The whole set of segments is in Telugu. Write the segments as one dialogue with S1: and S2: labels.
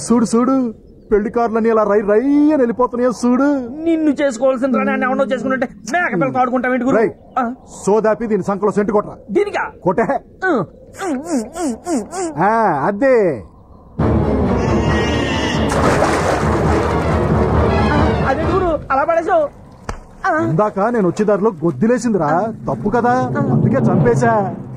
S1: చూడు చూడు పెళ్లి కార్లని ఇలా రై రై అని వెళ్ళిపోతున్నాయో చూడు
S2: నిన్ను చేసుకోవాల్సిన రాని ఎవడో చేసుకుంటే మేక పిల్లలు ఆడుకుంటాం ఏంటి గురు
S1: రేయ్.
S2: ఆ,
S1: సోదాపి దీని సంకలో సెంటు కొట్రా
S2: దీనికా
S1: కొట్టే
S2: ఆ,
S1: ఆ, అదే
S2: అదే గురు అలా పడేసావు
S1: ఇందాక నేను వచ్చే దారిలో గొద్దిలేసిందిరా తప్పు కదా అందుకే చంపేశా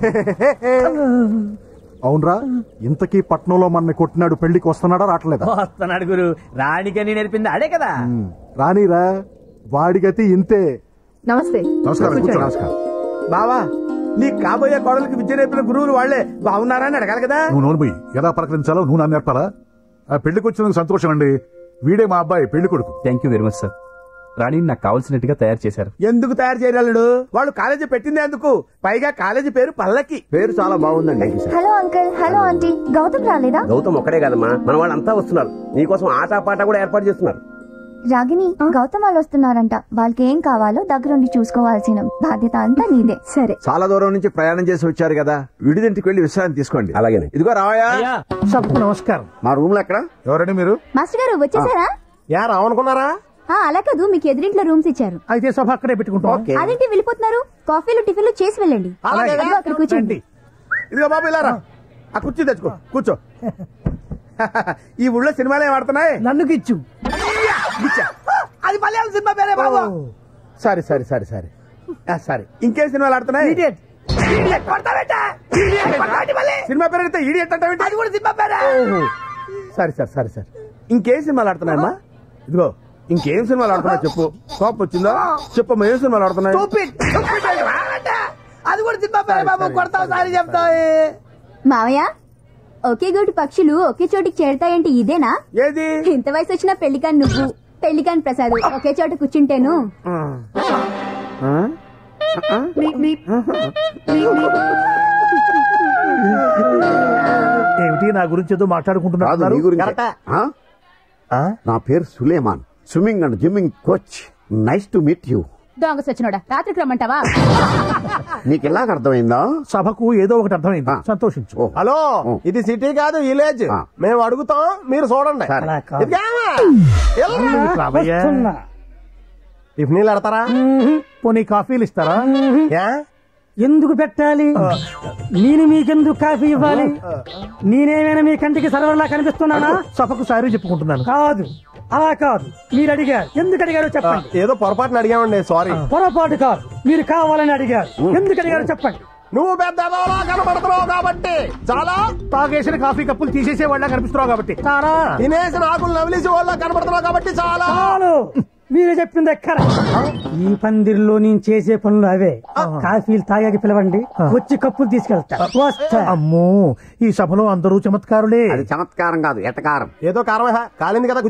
S1: అవునరా ఇంతకీ పట్నంలో మన కొట్టినాడు పెళ్లికి వస్తున్నాడా రావట్లేదా
S2: వస్తున్నాడు గురు రాణికని నేర్పింది అడే కదా
S1: ఉమ్, రానీరా వాడిగతి ఇంతే
S3: నమస్తే
S1: నమస్కారం కూర్చో. నమస్కారం
S4: బావా నీ కాబోయే కోడలికి విద్య నేర్పిన గురువులు వాళ్లే బాగున్నారా అని అడగాలి కదా
S5: నువ్వు నోను పోయి ఎలా పలకరించాలో నువ్వు నన్ను నేర్పాలా ఆ పెళ్లికి వచ్చినందుకు సంతోషం అండి వీడే మా అబ్బాయి పెళ్లి కొడుకు
S6: thank you very much sir Rani నాకు కావాల్సినట్టుగా తయారు చేశారు
S4: ఎందుకు తయారు చేయగలడు వాళ్ళు కాలేజీ పెట్టింది ఎందుకు పైగా కాలేజీ పేరు పల్లకి
S7: పేరు చాలా బాగుందండి
S8: hello uncle hello aunty Gautam రాలేదా
S7: గౌతమ్ ఒక్కడే కదమ్మా మన వాళ్ళంతా వస్తున్నారు నీకోసం ఆట పాట కూడా ఏర్పాటు చేస్తున్నారు
S8: రాగిని గౌతమ్ వాళ్ళు వస్తున్నారంట వాళ్ళకి ఏం కావాలో దగ్గరుండి చూసుకోవాల్సిన బాధ్యత అంతా నీదే సరే
S7: చాలా దూరం నుంచి ప్రయాణం చేసి వచ్చారు కదా విడిదింటికి వెళ్లి విశ్రాంతి తీసుకోండి అలాగే ఇదిగో రావయ్యా
S4: సబ్కు నమస్కారం
S7: మా రూమ్ లో ఎక్కడ
S5: ఎవరండి మీరు
S8: మాస్టర్ గారు వచ్చేసారా
S4: యా రావనుకున్నారా
S8: ఆ, అలా కాదు మీకు ఎదురింట్లో రూమ్స్ ఇచ్చారు
S4: అయితే సభ అక్కడే పెట్టుకుంటాం
S7: ఓకే
S8: అదేంటి వెళ్ళిపోతున్నారు కాఫీలు టిఫిన్లు చేసి వెళ్ళండి
S4: అలాగే.
S8: అదిగో అక్కడ కూర్చోండి
S4: ఇదిగో బాబు ఇలా రా ఆ కుర్చీ తెచ్చుకో కూర్చో ఈ ఊళ్ళో సినిమాలు ఏం ఆడుతున్నాయి నన్ను గిచ్చు అది మలయాళం సినిమా పేరే బాబు sorry sorry sorry sorry sorry ఇంకేం సినిమాలు ఆడుతున్నాయి సినిమా పేరు అడిగితే ఈడియట్ అంటావేంటి అది కూడా సినిమా పేరే సారీ సార్ సారీ సార్ ఇంకేం సినిమాలు ఆడుతున్నాయమ్మా ఇదిగో ఇంకేం సినిమాలు ఆడుతున్నాయి చెప్పు కోపం వచ్చిందా చెప్పమ్మా ఏం సినిమాలు ఆడుతున్నాయి అది కూడా సినిమా పేరే బాబు కొడతావు సారీ చెప్తావు
S8: మావయ్య ఒకే గోటి పక్షులు ఒకే చోటికి చేరతాయంటే ఇదేనా
S4: ఏది
S8: ఇంత వయసు వచ్చిన పెళ్లికాని నువ్వు పెళ్లికాని ప్రసాద్ ఒకే చోట కూర్చుంటేను
S4: ఏమిటి నా గురించి ఏదో
S7: కాదు
S4: మాట్లాడుకుంటున్నారు
S7: నీ గురించి ఆ? నా పేరు Suleman swimming and gymming coach nice to meet you
S8: దొంగ సచ్చినోడా రాత్రికి రమ్మంటావా
S7: నీకు ఎలాగ అర్థమైందా
S4: సభకు ఏదో ఒకటి అర్థమైంది
S7: ఆ.
S4: సంతోషించు
S7: ఓ.
S4: హలో
S7: ఓ.
S4: ఇది సిటీ కాదు విలేజ్
S7: ఆ.
S4: మేము అడుగుతాం మీరు చూడండి
S7: సరే.
S4: ఇదిగోమ్మా. ఎల్రా. టిఫినీలు ఆడతారా పోనీ కాఫీలు ఇస్తారా యా?
S9: ఎందుకు పెట్టాలి నేను మీకెందుకు కాఫీ ఇవ్వాలి నేనేమైనా మీ కంటికి సర్వర్లా కనిపిస్తున్నానా
S4: సభకు సారీ చెప్పుకుంటున్నాను
S9: కాదు అలా కాదు మీరు అడిగారు ఎందుకు అడిగారో చెప్పండి
S4: ఏదో పొరపాటున అడిగామండి సారీ
S9: పొరపాటు కాదు మీరు కావాలని అడిగారు ఎందుకు అడిగారో చెప్పండి
S4: నువ్వు పెద్ద ఎదవలా కనబడుతున్నావు కాబట్టి చాలా తాగేసిన కాఫీ కప్పులు తీసేసే వాళ్ళ కనిపిస్తున్నావు కాబట్టి
S9: చాలా
S4: తినేసిన ఆకులు నవిలేసే వాళ్ళ కనబడుతున్నావు కాబట్టి చాలా
S9: చాలు మీరు చెప్పింది ఎక్కడ ఈ పందిరిలో నేను చేసే పనులు అవే కాఫీలు తాగాకి పిలవండి వచ్చి కప్పులు తీసుకెళ్తా వస్తా
S4: అమ్మో ఈ సభలో అందరూ చమత్కారులే
S7: అది చమత్కారం కాదు ఎటకారం
S4: ఏదో కారణమే కాలింది కదా